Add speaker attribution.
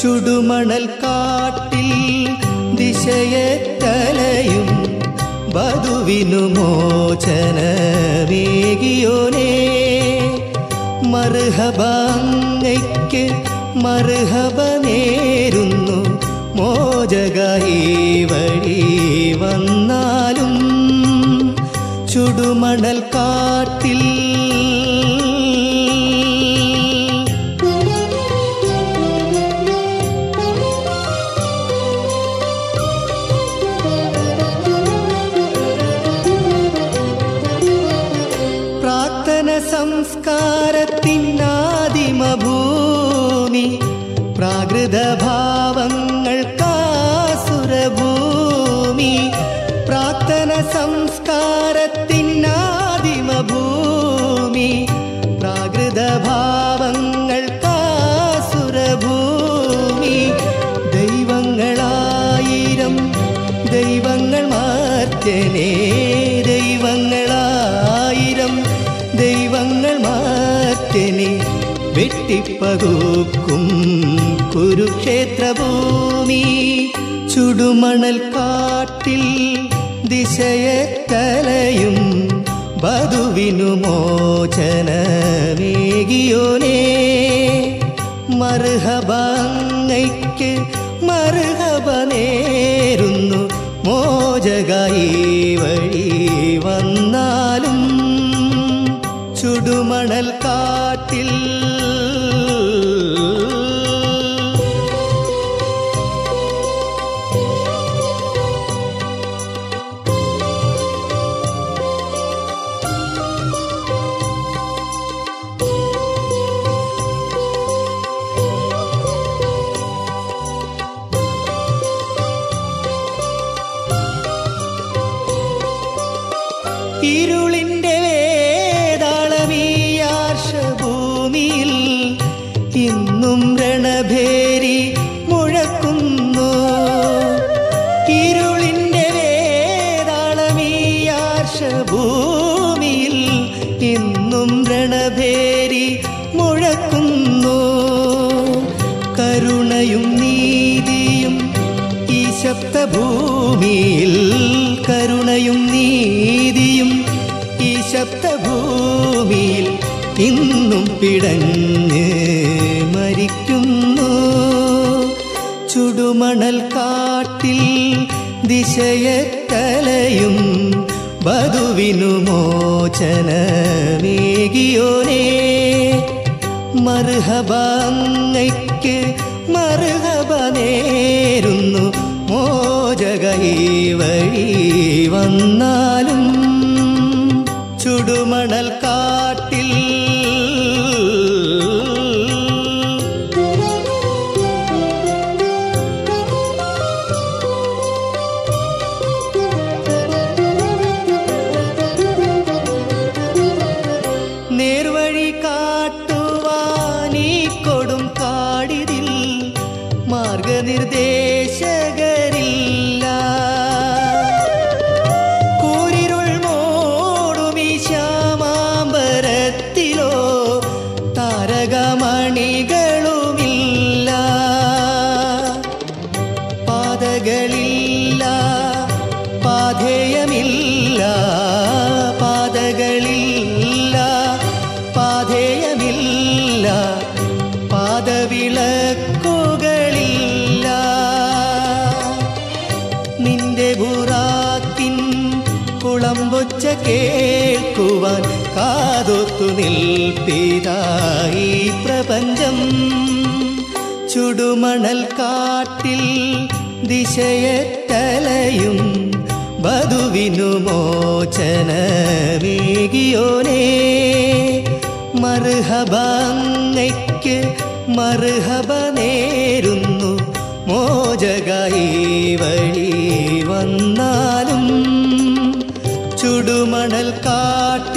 Speaker 1: ചുടുമണൽ കാട്ടിൽ ദിശയെത്തലയും വധുവിനു മോചനമേകിയോനേ മറുഹബങ്ങയ്ക്ക് മറുഹബ നേരുന്നു മോചകായി വഴി വന്നാലും ചുടുമണൽ കാട്ടിൽ പ്രാർത്ഥന സംസ്കാരത്തിനാദിമഭൂമി പ്രാകൃത ഭാവങ്ങൾക്കാസുരഭൂമി പ്രാർത്ഥന സംസ്കാരത്തിനാദിമഭൂമി പ്രാകൃത ഭാവങ്ങൾക്കാസുരഭൂമി ദൈവങ്ങളായിരം ദൈവങ്ങൾ മാറ്റനേ ദൈവങ്ങളായിരം ദൈവങ്ങൾ മാറ്റനെ വെട്ടിപ്പകുക്കും കുരുക്ഷേത്രഭൂമി ചുടുമണൽ കാട്ടിൽ ദിശയെത്തലയും വധുവിനു മോചനമേകിയോനേ മറുഹബങ്ങയ്ക്ക് മറുഹബ നേരുന്നു മോചകായി വഴി വന്നാലും ചുടുമണൽ കാട്ടിൽ ഇരുളിന്റെ വേതാളമീയാർഷഭൂമിയിൽ ഇന്നും രണഭേരി മുഴക്കുന്നു ഇരുളിന്റെ വേതാളമീയാർഷഭൂമിയിൽ ഇന്നും രണഭേരി മുഴക്കുന്നു കരുണയും നീതിയും ഈ ശബ്ദഭൂമിയിൽ കരുണയും നീതിയും ഈ ശബ്ദഭൂമിയിൽ ഇന്നും പിടഞ്ഞ് മരിക്കുന്നു ചുടുമണൽ കാട്ടിൽ ദിശയെത്തലയും വധുവിനു മോചനമേകിയോനേ മറുഹബങ്ങയ്ക്ക് മറുഹബ നേരുന്നു മോചകൈ വഴി വന്നാലും ചുടുമണൽ കാട്ടിൽ നേർവഴി കാട്ടുവാനീ കൊടും കാടിതിൽ മാർഗനിർദ്ദേശകരില്ല കൂരിരുൾ മൂടുമീ ശ്യാമാംബരത്തിലോ താരകമണികളുമില്ല പാതകളില്ല പാധേയമില്ല പാതകളില്ല പാധേയമില്ല പാദവിളക്കുകളില്ല നിന്റെ ബുറാത്തിൻ കുളമ്പൊച്ച കേൾക്കുവാൻ കാതൊത്തു നിൽപ്പിതായി പ്രപഞ്ചം ചുടുമണൽ കാട്ടിൽ ദിശയെത്തലയും വധുവിനു മോചനമേകിയോനേ മറുഹബങ്ങയ്ക്ക് മറുഹബ നേരുന്നു മോചകായി വഴി വന്നാലും ചുടുമണൽ കാട്ടിൽ